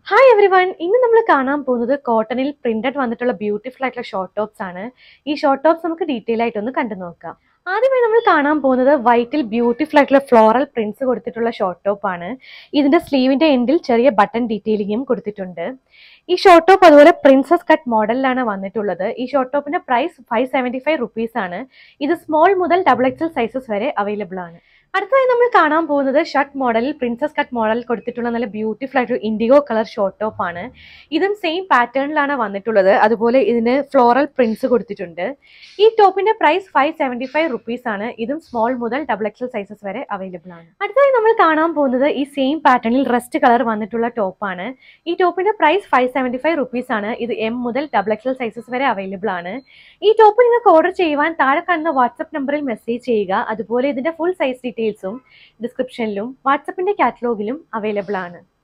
hi every one ഇന്ന് നമ്മൾ കാണാൻ പോകുന്നത് കോട്ടണിൽ പ്രിന്റഡ് വന്നിട്ടുള്ള ബ്യൂട്ടിഫുൾ ആയിട്ടുള്ള ഷോർട്ട് ടോപ്സ് ആണ് ഈ ഷോർട്ട് ടോപ്സ് നമുക്ക് ഡീറ്റെയിൽ ആയിട്ട് ഒന്ന് കണ്ടു നോക്കാം ആദ്യമായി നമ്മൾ കാണാൻ പോകുന്നത് വൈറ്റിൽ ബ്യൂട്ടിഫുൾ ആയിട്ടുള്ള ഫ്ലോറൽ പ്രിന്റ്സ് കൊടുത്തിട്ടുള്ള ഷോർട്ട് ടോപ്പ് ആണ് ഇതിന്റെ സ്ലീവിന്റെ എൻഡിൽ ചെറിയ ബട്ടൺ ഡീറ്റെയിലിങ്ങും കൊടുത്തിട്ടുണ്ട് ഈ ഷോർട്ട് ടോപ്പ് അതുപോലെ പ്രിൻസസ് കട്ട് മോഡലിലാണ് വന്നിട്ടുള്ളത് ഈ ഷോർട്ട് ടോപ്പിന്റെ price five seventy five rupees ആണ് ഇത് സ്മോൾ മുതൽ ഡബിൾ എക്സൽ സൈസസ് വരെ അവൈലബിൾ ആണ് അടുത്തതായി നമ്മൾ കാണാൻ പോകുന്നത് ഷർട്ട് മോഡലിൽ പ്രിൻസസ് കട്ട് മോഡൽ കൊടുത്തിട്ടുള്ള നല്ല ബ്യൂട്ടിഫുൾ ആയിട്ട് ഇൻഡിഗോ കളർ ഷോർട്ട് ടോപ്പ് ആണ് ഇതും സെയിം പാറ്റേണിലാണ് വന്നിട്ടുള്ളത് അതുപോലെ ഇതിന് ഫ്ലോറൽ പ്രിന്റ്സ് കൊടുത്തിട്ടുണ്ട് ഈ ടോപ്പിന്റെ price five seventy five rupees ആണ് ഇതും സ്മോൾ മുതൽ ഡബിൾ എക്സൽ സൈസസ് വരെ അവൈലബിൾ ആണ് അടുത്തതായി നമ്മൾ കാണാൻ പോകുന്നത് ഈ സെയിം പാറ്റേണിൽ റെസ്റ്റ് കളർ വന്നിട്ടുള്ള ടോപ്പാണ് ഈ ടോപ്പിന്റെ price five seventy five rupees ആണ് ഇത് എം മുതൽ ഡബിൾ എക്സൽ സൈസസ് വരെ അവൈലബിൾ ആണ് ഈ ടോപ്പ് നിങ്ങൾക്ക് ഓർഡർ ചെയ്യുവാൻ താഴെ കാണുന്ന വാട്സപ്പ് നമ്പറിൽ മെസ്സേജ് ചെയ്യുക അതുപോലെ ഇതിന്റെ ഫുൾ സൈസ് ഡീറ്റെയിൽസും ഡിസ്ക്രിപ്ഷനിലും വാട്സപ്പിന്റെ കാറ്റലോഗിലും അവൈലബിൾ ആണ്